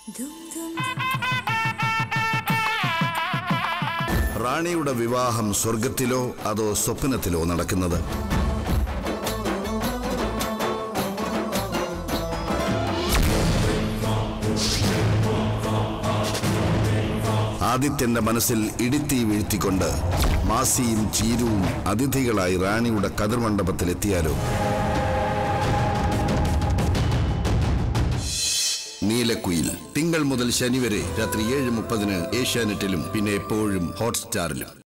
റാണിയുടെ വിവാഹം സ്വർഗത്തിലോ അതോ സ്വപ്നത്തിലോ നടക്കുന്നത് ആദിത്യന്റെ മനസ്സിൽ ഇടിത്തീ വീഴ്ത്തിക്കൊണ്ട് മാസിയും ചീരുവും അതിഥികളായി റാണിയുടെ കതിർമണ്ഡപത്തിലെത്തിയാലോ നീലക്കുയിൽ തിങ്കൾ മുതൽ ശനി വരെ രാത്രി ഏഴ് മുപ്പതിന് ഏഷ്യാനെറ്റിലും പിന്നെ എപ്പോഴും ഹോട്ട്സ്റ്റാറിലും